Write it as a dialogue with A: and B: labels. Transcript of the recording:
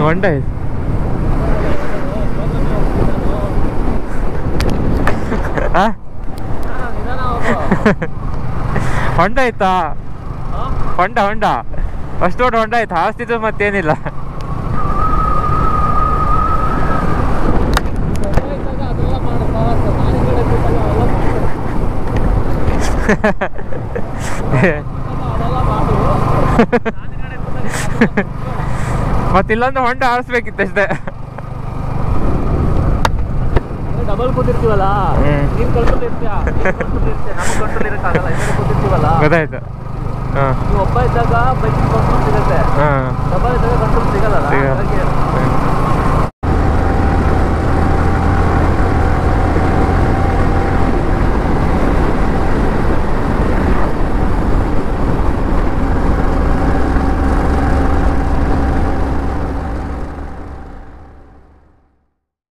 A: ಹೊಂಡ ಇದೆ ಆ? ಹೊಂಡ ಆಯ್ತಾ ಹೊಂಡ ಹೊಂಡ ಅಷ್ಟು ದೊಡ್ಡ ಹೊಂಡ ಆಯ್ತು ಹಾಸ್ತಿದ್ದು ಮತ್ತೇನಿಲ್ಲ ಮತ್ತೆ ಇಲ್ಲೊಂದು ಹೊಂಡ ಹಾರಿಸ್ಬೇಕಿತ್ತಷ್ಟೇ
B: ಡಬಲ್ ಕೂತಿರ್ತೀವಲ್ಲ
A: ಹ್ಮ್.
B: ನೀನ್ ಕಂಟ್ರೋಲ್ ಇರ್ತೀಯ ಕಂಟ್ರೋಲ್ ಇರ್ತೀಯ ನಮ್ಗೆ ಕಂಟ್ರೋಲ್ ಇರಕ್ಕಾಗಲ್ಲ ಎದುರು ಕೂತಿರ್ತೀವಲ್ಲ
A: ಗೊತ್ತಾಯ್ತು ಹಾಂ
B: ನೀವು ಒಬ್ಬ ಇದ್ದಾಗ ಬೈಕಿಂಗ್ ಕಂಟ್ರೋಲ್ ಸಿಗುತ್ತೆ
A: ಹಾಂ
B: ಡಬಲ್ ಇದ್ದಾಗ ಕಂಟ್ರೋಲ್ ಸಿಗಲ್ಲ
A: ಸಿಗಲ್ಲ.
B: ಹಾಗಾಗಿ